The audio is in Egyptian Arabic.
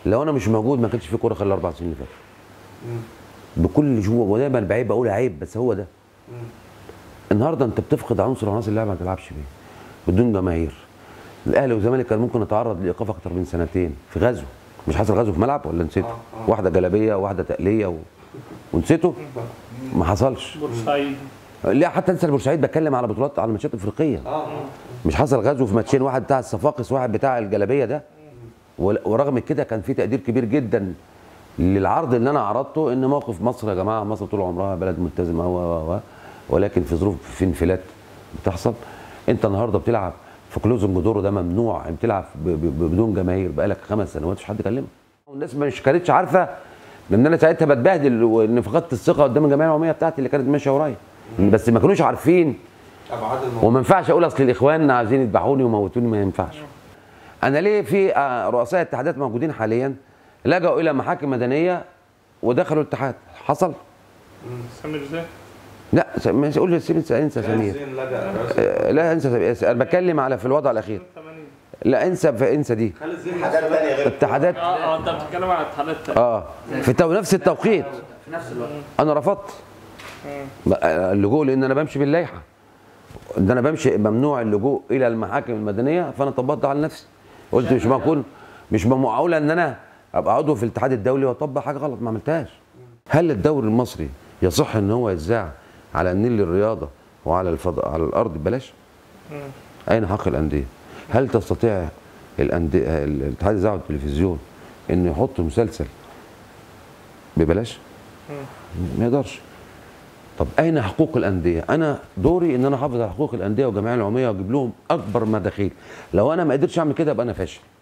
لو انا مش موجود ما كانش في كوره خلال الاربع سنين اللي فاتوا بكل شو ودايما بعيب بقول عيب بس هو ده النهارده انت بتفقد عنصر عناصر اللعبه ما تلعبش بيه بدون جماهير الاهلي والزمالك كان ممكن يتعرض لايقاف اكتر من سنتين في غزو مش حصل غزو في ملعب ولا نسيته؟ واحده جلابيه وواحده تقليه و... ونسيته؟ ما حصلش بورسعيد لا حتى انسى البورسعيد بتكلم على بطولات على ماتشات افريقيه مش حصل غزو في ماتشين واحد بتاع الصفاقس واحد بتاع الجلابيه ده ول- ورغم كده كان في تقدير كبير جدا للعرض اللي انا عرضته ان موقف مصر يا جماعه مصر طول عمرها بلد ملتزمه و و و ولكن في ظروف في انفلات بتحصل انت النهارده بتلعب في كلوزنج دور ده ممنوع بتلعب ب- ب- بدون جماهير بقالك خمس سنوات مش حد كلمك والناس مش كانتش عارفه لان انا ساعتها بتبهدل وان فقدت الثقه قدام الجمعيه العموميه بتاعتي اللي كانت ماشيه ورايا بس ما كانوش عارفين ابعاد الموضوع وما ينفعش اقول اصل الاخوان عايزين يذبحوني ويموتوني ما ينفعش انا ليه في آه، رؤساء اتحادات موجودين حاليا لجأوا الى محاكم مدنيه ودخلوا الاتحاد حصل سامر ازاي؟ لا س- مش قول لي سيب- انسى انسى سمير زين لجأ رئيس آه، لا انسى سمير. انا بتكلم على في الوضع الاخير 80 لا انسى في انسى دي خالد زين حاجات تانية غير اتحادات اه اه انت بتتكلم عن اتحادات تانية اه في تو- نفس التوقيت في نفس الوقت انا رفضت بقى اللجوء لان انا بمشي باللائحه ان انا بمشي ممنوع اللجوء الى المحاكم المدنيه فانا طبقت على نفسي قلت مش معقول مش معقوله ان انا ابقى عضو في الاتحاد الدولي واطبق حاجه غلط ما عملتهاش هل الدوري المصري يصح ان هو يذاع على النيل للرياضه وعلى الفضاء على الارض ببلاش اين حق الانديه هل تستطيع الانديه الاتحاد الاذاعه والتلفزيون انه يحط مسلسل ببلاش ما يقدرش طب اين حقوق الانديه انا دوري ان انا احافظ على حقوق الانديه والجمعيه العموميه واجيب لهم اكبر مداخيل لو انا ما قدرتش اعمل كده يبقى انا فاشل